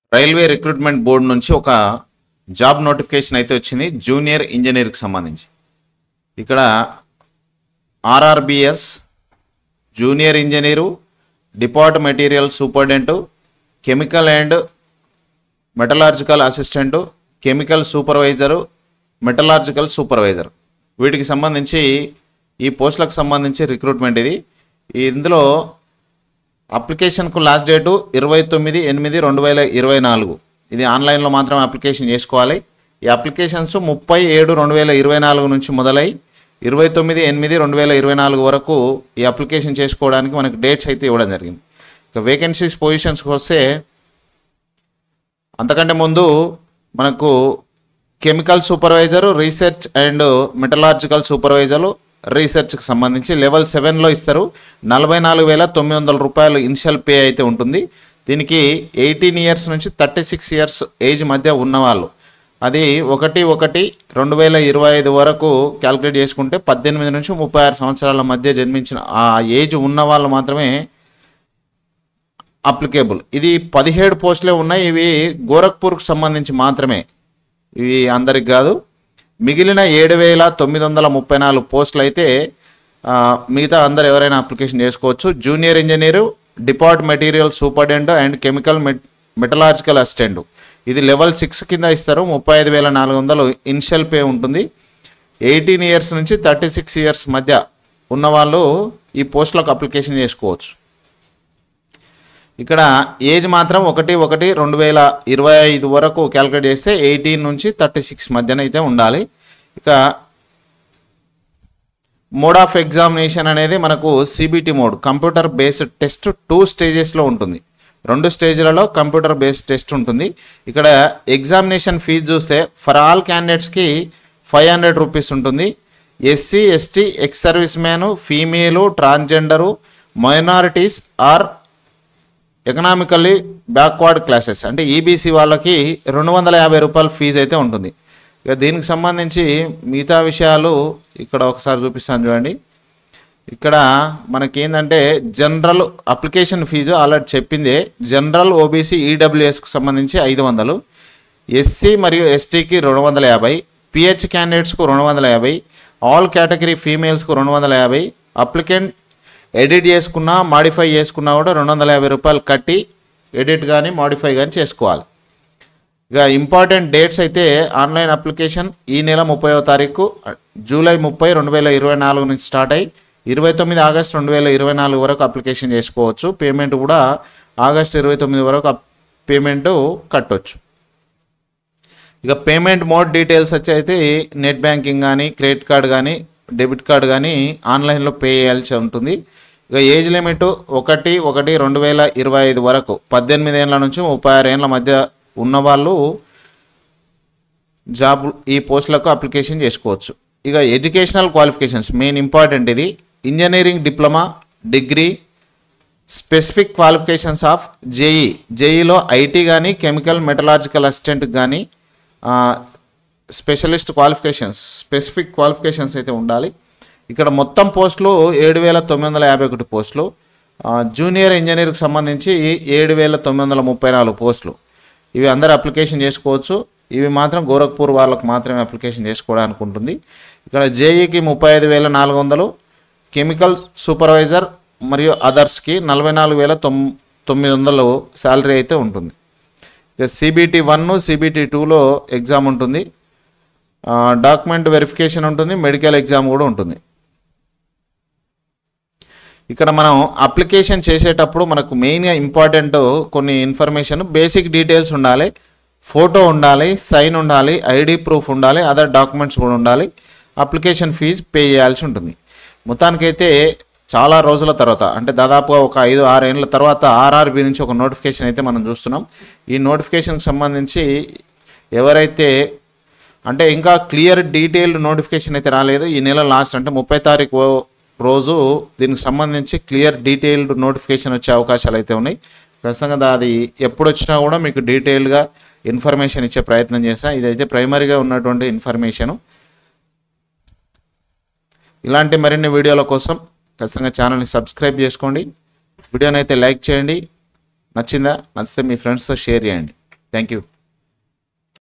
railway recruitment board నుంచి ఒక job notification అయితే వచ్చింది జూనియర్ ఇంజనీర్కి సంబంధించి ఇక్కడ RRBs junior engineer depot material superintendent chemical and metallurgical assistant chemical supervisor metallurgical supervisor వీటికి సంబంధించి ఈ పోస్టులకు సంబంధించి రిక్రూట్మెంట్ ఇది ఇందులో అప్లికేషన్కు లాస్ట్ డేటు ఇరవై తొమ్మిది ఎనిమిది రెండు వేల ఇరవై నాలుగు ఇది ఆన్లైన్లో మాత్రం అప్లికేషన్ చేసుకోవాలి ఈ అప్లికేషన్స్ ముప్పై ఏడు రెండు వేల ఇరవై నాలుగు నుంచి మొదలై ఇరవై తొమ్మిది ఎనిమిది రెండు వేల ఇరవై నాలుగు వరకు ఈ అప్లికేషన్ చేసుకోవడానికి మనకు డేట్స్ అయితే ఇవ్వడం జరిగింది ఇక వేకెన్సీస్ పొజిషన్స్కి వస్తే అంతకంటే ముందు మనకు chemical supervisor research and metallurgical సూపర్వైజర్లు రీసెర్చ్కి సంబంధించి లెవెల్ సెవెన్లో ఇస్తారు నలభై నాలుగు వేల తొమ్మిది వందల రూపాయలు ఇనిషియల్ పే అయితే ఉంటుంది దీనికి ఎయిటీన్ ఇయర్స్ నుంచి థర్టీ సిక్స్ ఇయర్స్ ఏజ్ మధ్య ఉన్నవాళ్ళు అది ఒకటి ఒకటి రెండు వేల ఇరవై ఐదు వరకు క్యాలిక్యులేట్ చేసుకుంటే పద్దెనిమిది నుంచి ముప్పై ఆరు సంవత్సరాల మధ్య జన్మించిన ఆ ఏజ్ ఉన్న వాళ్ళు మాత్రమే అప్లికేబుల్ ఇది పదిహేడు పోస్టులే ఉన్నాయి ఇవి గోరఖ్పూర్కు సంబంధించి మాత్రమే ఇవి అందరికి కాదు మిగిలిన ఏడు వేల తొమ్మిది వందల ముప్పై నాలుగు పోస్టులు అయితే ఆ, మిగతా అందరు ఎవరైనా అప్లికేషన్ చేసుకోవచ్చు junior engineer depot material superintendent and chemical met metallurgical assistant ఇది లెవెల్ సిక్స్ కింద ఇస్తారు ముప్పై ఐదు వేల నాలుగు వందలు ఇనిషియల్ పే ఉంటుంది ఎయిటీన్ ఇయర్స్ నుంచి థర్టీ సిక్స్ ఇయర్స్ మధ్య ఉన్నవాళ్ళు ఈ పోస్టులకు అప్లికేషన్ చేసుకోవచ్చు ఇక్కడ ఏజ్ మాత్రం ఒకటి ఒకటి రెండు వేల ఇరవై ఐదు వరకు క్యాలిక్యులేట్ చేస్తే ఎయిటీన్ నుంచి థర్టీ సిక్స్ మధ్యన అయితే ఉండాలి ఇక మోడ్ ఆఫ్ ఎగ్జామినేషన్ అనేది మనకు CBT mode computer based test two స్టేజెస్లో ఉంటుంది రెండు స్టేజ్లలో కంప్యూటర్ బేస్డ్ టెస్ట్ ఉంటుంది ఇక్కడ ఎగ్జామినేషన్ ఫీజు చూస్తే ఫర్ ఆల్ క్యాండిడేట్స్కి ఫైవ్ హండ్రెడ్ రూపీస్ ఉంటుంది SC ST ex serviceman female transgender minorities or economically backward classes అంటే ఈబీసీ వాళ్ళకి రెండు వందల యాభై రూపాయల ఫీజు అయితే ఉంటుంది ఇక దీనికి సంబంధించి మిగతా విషయాలు ఇక్కడ ఒకసారి చూపిస్తాను చూడండి ఇక్కడ మనకి ఏంటంటే జనరల్ అప్లికేషన్ ఫీజు ఆల్రెడీ చెప్పిందే జనరల్ ఓబీసీ ఈడబ్ల్యూఎస్కి సంబంధించి ఐదు వందలు ఎస్సీ మరియు ఎస్టీకి రెండు వందల యాభై పిహెచ్ క్యాండిడేట్స్కు రెండు వందల యాభై ఆల్ కేటగిరీ ఫీమేల్స్కు రెండు వందల యాభై అప్లికెంట్ ఎడిట్ చేసుకున్నా మాడిఫై చేసుకున్నా కూడా రెండు వందల యాభై రూపాయలు కట్టి ఎడిట్ కానీ మాడిఫై కానీ చేసుకోవాలి ఇక ఇంపార్టెంట్ డేట్స్ అయితే ఆన్లైన్ అప్లికేషన్ ఈ నెల ముప్పైవ తారీఖు జూలై ముప్పై రెండు వేల ఇరవై నాలుగు నుంచి స్టార్ట్ అయ్యి ఇరవై తొమ్మిది ఆగస్ట్ రెండు వేల ఇరవై నాలుగు వరకు అప్లికేషన్ చేసుకోవచ్చు పేమెంట్ కూడా ఆగస్ట్ ఇరవై తొమ్మిది వరకు అప్- పేమెంట్ కట్టొచ్చు ఇక పేమెంట్ మోడ్ డీటెయిల్స్ వచ్చి అయితే నెట్ బ్యాంకింగ్ కానీ క్రెడిట్ కార్డ్ కానీ డెబిట్ కార్డ్ కానీ ఆన్లైన్లో పే చేయాల్సి ఉంటుంది ఇక ఏజ్ లిమిట్ ఒకటి ఒకటి రెండు వేల ఇరవై ఐదు వరకు పద్దెనిమిది ఏళ్ళ నుంచి ముప్పై ఆరు ఏళ్ళ మధ్య ఉన్నవాళ్ళు జాబ్ ఈ పోస్టులకు అప్లికేషన్ చేసుకోవచ్చు ఇక ఎడ్యుకేషనల్ క్వాలిఫికేషన్స్ మెయిన్ ఇంపార్టెంట్ ఇది engineering diploma degree specific qualifications of JE జేఈలో ఐటీ కానీ కెమికల్ మెటలాజికల్ అసిస్టెంట్ కానీ స్పెషలిస్ట్ క్వాలిఫికేషన్స్ స్పెసిఫిక్ క్వాలిఫికేషన్స్ అయితే ఉండాలి ఇక్కడ మొత్తం పోస్టులు ఏడు వేల తొమ్మిది వందల యాభై ఒకటి పోస్టులు ఆ, జూనియర్ ఇంజనీర్కి సంబంధించి ఏడు వేల తొమ్మిది వందల ముప్పై నాలుగు పోస్టులు ఇవి అందరు అప్లికేషన్ చేసుకోవచ్చు ఇవి మాత్రం గోరఖ్పూర్ వాళ్ళకు మాత్రమే అప్లికేషన్ చేసుకోవడానికి ఉంటుంది ఇక్కడ జేఈకి ముప్పై ఐదు వేల నాలుగు వందలు కెమికల్ సూపర్వైజర్ మరియు అదర్స్కి నలభై నాలుగు వేల తొమ్ తొమ్మిది వందలు శాలరీ అయితే ఉంటుంది ఇక సిబిటి వన్ సిబిటి టూలో ఎగ్జామ్ ఉంటుంది డాక్యుమెంట్ వెరిఫికేషన్ ఉంటుంది మెడికల్ ఎగ్జామ్ కూడా ఉంటుంది ఇక్కడ మనం అప్లికేషన్ చేసేటప్పుడు మనకు మెయిన్గా ఇంపార్టెంట్ కొన్ని ఇన్ఫర్మేషన్ బేసిక్ డీటెయిల్స్ ఉండాలి ఫోటో ఉండాలి సైన్ ఉండాలి ఐడి ప్రూఫ్ ఉండాలి అదర్ డాక్యుమెంట్స్ కూడా ఉండాలి అప్లికేషన్ ఫీజు పే చేయాల్సి ఉంటుంది మొత్తానికైతే చాలా రోజుల తర్వాత అంటే దాదాపుగా ఒక ఐదు ఆరు ఏళ్ళ తర్వాత ఆర్ఆర్బి నుంచి ఒక నోటిఫికేషన్ అయితే మనం చూస్తున్నాం ఈ నోటిఫికేషన్కి సంబంధించి ఎవరైతే అంటే ఇంకా క్లియర్ డీటెయిల్డ్ నోటిఫికేషన్ అయితే రాలేదు ఈ నెల లాస్ట్ అంటే ముప్పై తారీఖు రోజు దీనికి సంబంధించి క్లియర్ డీటెయిల్డ్ నోటిఫికేషన్ వచ్చే అవకాశాలు అయితే ఉన్నాయి ఖచ్చితంగా దా- అది ఎప్పుడు వచ్చినా కూడా మీకు డీటెయిల్డ్గా ఇన్ఫర్మేషన్ ఇచ్చే ప్రయత్నం చేస్తా ఇదైతే ప్రైమరీగా ఉన్నటువంటి ఇన్ఫర్మేషను ఇలాంటి మరిన్ని వీడియోల కోసం ఖచ్చితంగా ఛానల్ని సబ్స్క్రైబ్ చేసుకోండి వీడియోని అయితే లైక్ చేయండి నచ్చిందా నచ్చితే మీ ఫ్రెండ్స్తో షేర్ చేయండి థ్యాంక్ యూ